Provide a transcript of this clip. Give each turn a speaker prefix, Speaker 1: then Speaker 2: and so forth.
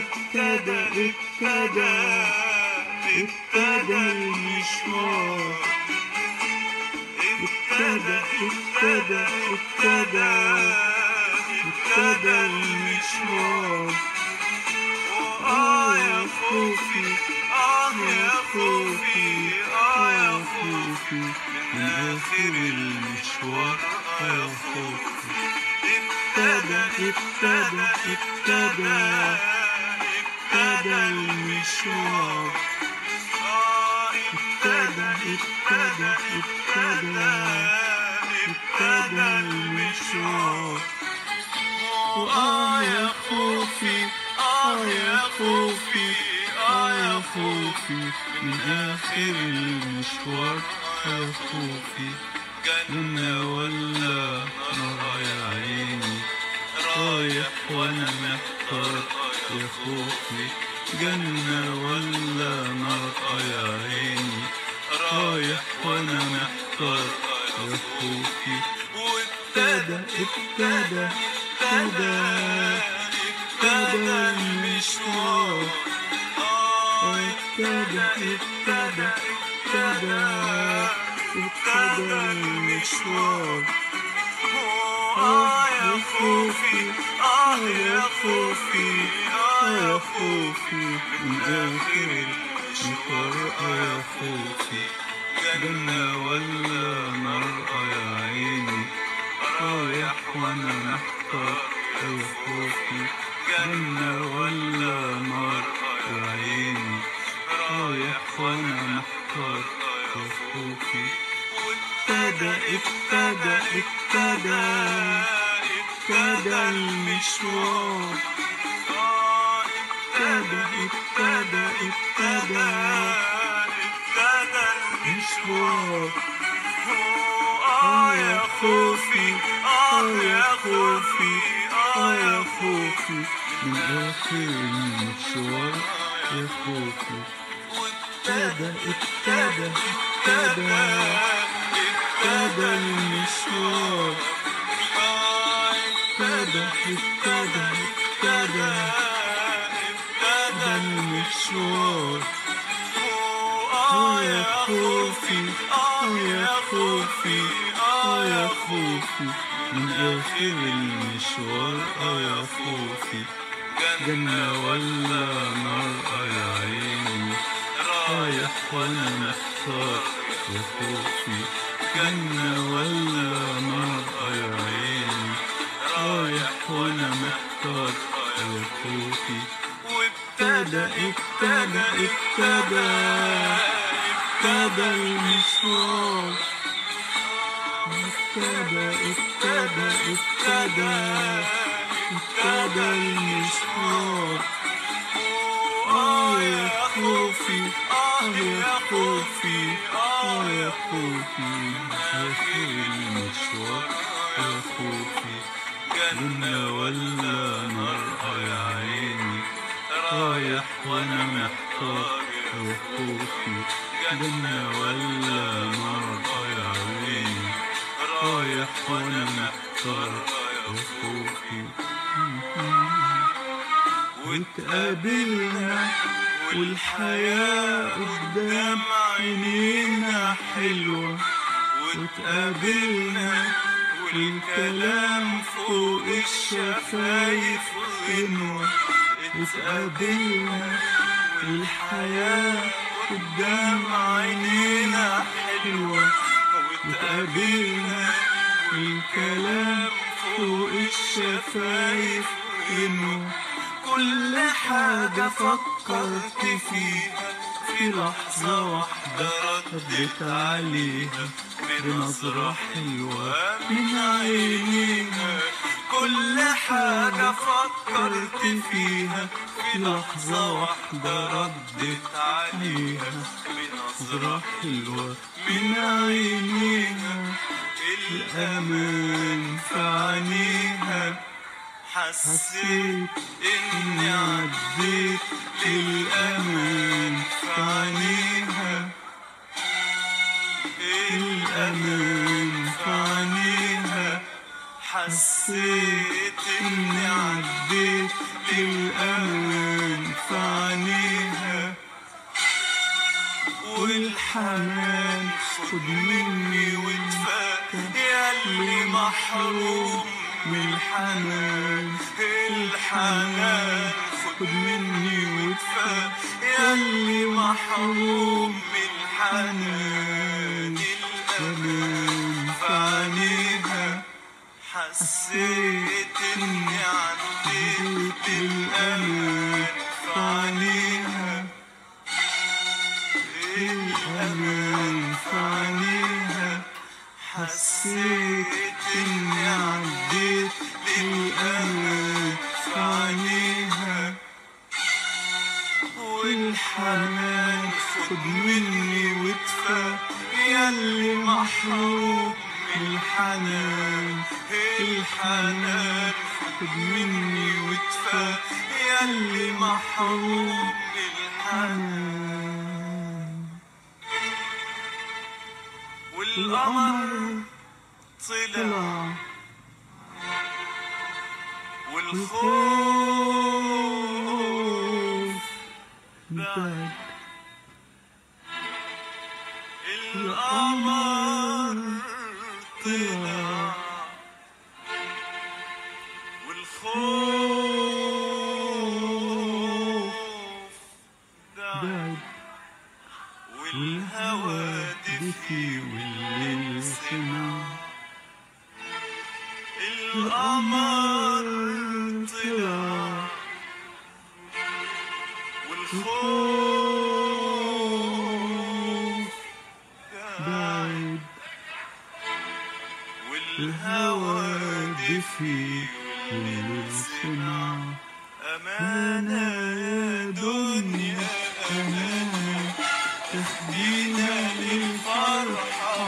Speaker 1: ابتدى ابتدى ابتدى المشوار ابتدى ابتدى ابتدى ابتدى المشوار آه يا خوفي آه يا خوفي آه يا خوفي من آخر المشوار آه يا خوفي ابتدى ابتدى ابتدى ابتدى المشوار ابتدى ابتدى ابتدى ابتدى المشوار وآه يا خوفي آه يا خوفي آه يا خوفي من آخر المشوار آه يا خوفي جنة ولا نار يا عيني رايح وانا محتار يا خوفي جنة ولا نار يا عيني رايح وانا محتار يا خوفي وابتدى ابتدى ابتدى ابتدى المشوار ابتدى ابتدى ابتدى ابتدى المشوار آه يا خوفي آه يا خوفي آه يا خوفي من آخر المشوار آه يا خوفي جنة ولا نار آه يا عيني رايح وانا محتار آه يا خوفي جنة ولا نار يا عيني رايح وانا محتار يا خوفي ابتدى ابتدى ابتدى ابتدى المشوار ابتدى ابتدى ابتدى ابتدى المشوار آه يا خوفي آه يا خوفي آه يا خوفي من آخر المشوار يا خوفي ابتدى ابتدى ابتدى ابتدى المشوار ابتدى ابتدى ابتدى ابتدى المشوار آه يا خوفي آه يا خوفي آه يا خوفي من آخر المشوار آه يا خوفي جنة ولا نار آه يا عيني رايح وانا محتار يا خوفي جنة ولا نار آه يا عيني رايح وانا محتار يا خوفي وابتدى ابتدى ابتدى ابتدى المشوار ابتدى ابتدى ابتدى ابتدى المشوار آه يا خوفي آه يا خوفي آه يا خوفي يا خوفي المشوار يا خوفي جنة ولا نار آه يا عيني رايح وانا محتار يا خوفي جنة ولا نار آه يا عيني رايح وانا محتار يا خوفي واتقابلنا والحياة قدام عينينا حلوة واتقابلنا والكلام فوق الشفايف غنوة اتقابلنا والحياة قدام عينينا حلوة واتقابلنا والكلام فوق الشفايف غنوة كل حاجة فكرت فيها في لحظة واحدة ردت عليها بنظرة حلوة من عينيها كل حاجة فكرت فيها في لحظة واحدة ردت عليها بنظرة حلوة من عينيها الأمان في عينيها حسيت إني عديت للأمان في عينيها الأمان في عينيها حسيت إني عديت للأمان والحنان خد مني وادفى ياللي محروم من الحنان الحنان خد مني وادفى ياللي محروم من الحنان الأمان في عينيها حسيت اني عديت الأمان في عينيها الأمان في عينيها حسيت إني عديت الأمان في عينيها والحنان خد مني وادفى ياللي محروم من الحنان الحنان خد مني وادفى ياللي محروم من الحنان والقمر طلع والخوف بعد القمر طلع والخوف بعد والهوى دفي والليل سمع القمر طلع والخوف بعد والهوى دفي والليل سمع أمانة يا دنيا أمانة تخدينا للفرحة